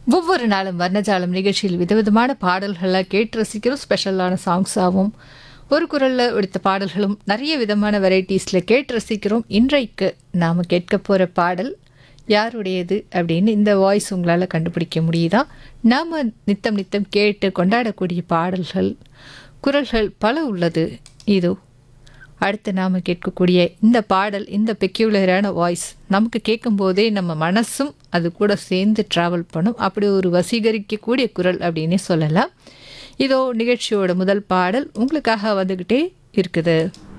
ஒவ்வொரு நாளும் வர்ணஜாலம் நிகழ்ச்சியில் விதவிதமான பாடல்களை கேட்டு ரசிக்கிறோம் ஸ்பெஷலான சாங்ஸாகவும் ஒரு குரலில் எடுத்த பாடல்களும் நிறைய விதமான வெரைட்டிஸில் கேட்டு ரசிக்கிறோம் இன்றைக்கு நாம் கேட்க போகிற பாடல் யாருடையது அப்படின்னு இந்த வாய்ஸ் உங்களால் கண்டுபிடிக்க முடியுதா நாம் நித்தம் நித்தம் கேட்டு கொண்டாடக்கூடிய பாடல்கள் குரல்கள் பல உள்ளது இதோ அடுத்து நாம் கேட்கக்கூடிய இந்த பாடல் இந்த பெக்யூலரான வாய்ஸ் நமக்கு கேட்கும்போதே நம்ம மனசும் அது கூட சேர்ந்து ட்ராவல் பண்ணும் அப்படி ஒரு வசீகரிக்கக்கூடிய குரல் அப்படின்னே சொல்லலாம் இதோ நிகழ்ச்சியோட முதல் பாடல் உங்களுக்காக வந்துக்கிட்டே இருக்குது